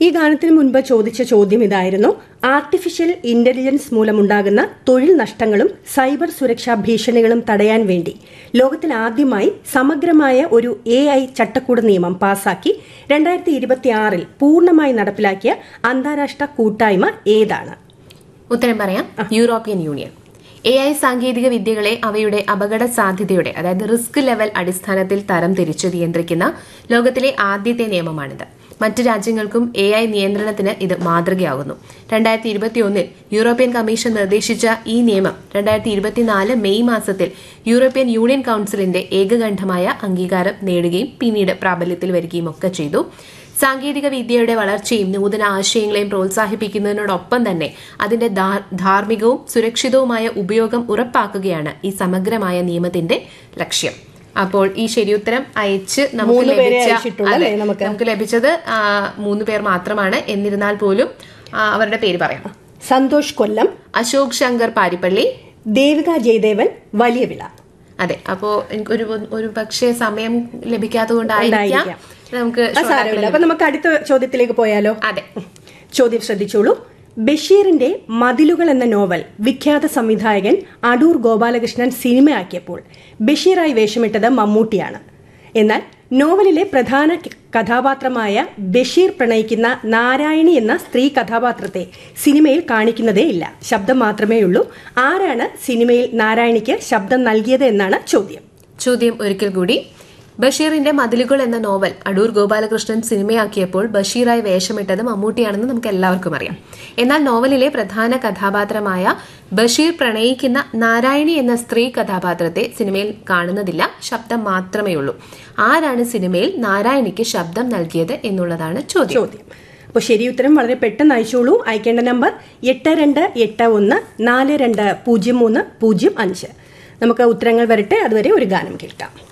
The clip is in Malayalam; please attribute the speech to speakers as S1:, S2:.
S1: ഈ ഗാനത്തിന് മുൻപ് ചോദിച്ച ചോദ്യം ഇതായിരുന്നു ആർട്ടിഫിഷ്യൽ ഇന്റലിജൻസ് മൂലമുണ്ടാകുന്ന തൊഴിൽ നഷ്ടങ്ങളും സൈബർ സുരക്ഷാ ഭീഷണികളും തടയാൻ വേണ്ടി ലോകത്തിൽ ആദ്യമായി സമഗ്രമായ ഒരു എ ഐ ചട്ടക്കൂട് നിയമം പാസാക്കി രണ്ടായിരത്തി ഇരുപത്തിയാറിൽ പൂർണ്ണമായി നടപ്പിലാക്കിയ അന്താരാഷ്ട്ര കൂട്ടായ്മ ഏതാണ്
S2: ഉത്തരം പറയാം യൂറോപ്യൻ യൂണിയൻ എ ഐ സാങ്കേതിക വിദ്യകളെ അവയുടെ അപകട സാധ്യതയുടെ അതായത് റിസ്ക് ലെവൽ അടിസ്ഥാനത്തിൽ തരം തിരിച്ച് നിയന്ത്രിക്കുന്ന ലോകത്തിലെ ആദ്യത്തെ നിയമമാണിത് മറ്റ് രാജ്യങ്ങൾക്കും എ ഐ നിയന്ത്രണത്തിന് ഇത് മാതൃകയാകുന്നു രണ്ടായിരത്തി ഇരുപത്തിയൊന്നിൽ യൂറോപ്യൻ കമ്മീഷൻ നിർദ്ദേശിച്ച ഈ നിയമം രണ്ടായിരത്തി ഇരുപത്തിനാല് മെയ് മാസത്തിൽ യൂറോപ്യൻ യൂണിയൻ കൌൺസിലിന്റെ ഏകകണ്ഠമായ അംഗീകാരം നേടുകയും പിന്നീട് പ്രാബല്യത്തിൽ വരികയും ഒക്കെ ചെയ്തു സാങ്കേതിക വിദ്യയുടെ വളർച്ചയും നൂതന ആശയങ്ങളെയും പ്രോത്സാഹിപ്പിക്കുന്നതിനോടൊപ്പം തന്നെ അതിന്റെ ധാ- ധാർമ്മികവും സുരക്ഷിതവുമായ ഉപയോഗം ഉറപ്പാക്കുകയാണ് ഈ സമഗ്രമായ നിയമത്തിന്റെ ലക്ഷ്യം അപ്പോൾ ഈ ശരിയുത്തരം അയച്ച് നമുക്ക്
S1: മൂന്ന് പേരെ
S2: ലഭിച്ച
S1: അയച്ചിട്ടുള്ളൂ
S2: അതെ,
S1: അല്ലേ നമുക്ക്?
S2: നമുക്ക് ലഭിച്ചത് ആ, മൂന്ന് പേർ മാത്രമാണ് എന്നിരുന്നാൽ പോലും ആ, അവരുടെ പേര് പറയാം
S1: സന്തോഷ് കൊല്ലം
S2: അശോക് ശങ്കർ പാരിപ്പള്ളി
S1: ദേവിക ജയദേവൻ വലിയ വിള
S2: അതെ അപ്പോ എനിക്കൊരു ഒരു പക്ഷേ സമയം ലഭിക്കാത്തതുകൊണ്ടായിരിക്കാം
S1: ഉണ്ടായിരിക്കാം.
S2: നമുക്ക്
S1: അത് സാരമില്ല അപ്പൊ നമുക്ക് അടുത്ത ചോദ്യത്തിലേക്ക് പോയാലോ
S2: അതെ
S1: ചോദ്യം ശ്രദ്ധിച്ചോളൂ ബഷീറിന്റെ മതിലുകൾ എന്ന നോവൽ വിഖ്യാത സംവിധായകൻ അടൂർ ഗോപാലകൃഷ്ണൻ സിനിമയാക്കിയപ്പോൾ ബഷീറായി വേഷമിട്ടത് മമ്മൂട്ടിയാണ് എന്നാൽ നോവലിലെ പ്രധാന ക- കഥാപാത്രമായ ബഷീർ പ്രണയിക്കുന്ന നാരായണി എന്ന സ്ത്രീ കഥാപാത്രത്തെ സിനിമയിൽ കാണിക്കുന്നതേ ഇല്ല ശബ്ദം മാത്രമേ ഉള്ളൂ ആരാണ് സിനിമയിൽ നാരായണിക്ക് ശബ്ദം നൽകിയത് എന്നാണ് ചോദ്യം
S2: ചോദ്യം ഒരിക്കൽ കൂടി ബഷീറിന്റെ മതിലുകൾ എന്ന നോവൽ അടൂർ ഗോപാലകൃഷ്ണൻ സിനിമയാക്കിയപ്പോൾ ബഷീറായി വേഷമിട്ടത് മമ്മൂട്ടിയാണെന്ന് നമുക്ക് എല്ലാവർക്കും അറിയാം എന്നാൽ നോവലിലെ പ്രധാന കഥാപാത്രമായ ബഷീർ പ്രണയിക്കുന്ന നാരായണി എന്ന സ്ത്രീ കഥാപാത്രത്തെ സിനിമയിൽ കാണുന്നതില്ല ശബ്ദം മാത്രമേ ഉള്ളൂ ആരാണ് സിനിമയിൽ നാരായണിക്ക് ശബ്ദം നൽകിയത് എന്നുള്ളതാണ് ചോദ്യം
S1: ചോദ്യം അപ്പോൾ ശരി ഉത്തരം വളരെ പെട്ടെന്ന് അയച്ചോളൂ അയക്കേണ്ട നമ്പർ എട്ട് രണ്ട് എട്ട് ഒന്ന് നാല് രണ്ട് പൂജ്യം മൂന്ന് പൂജ്യം അഞ്ച് നമുക്ക് ഉത്തരങ്ങൾ വരട്ടെ അതുവരെ ഒരു ഗാനം കേൾക്കാം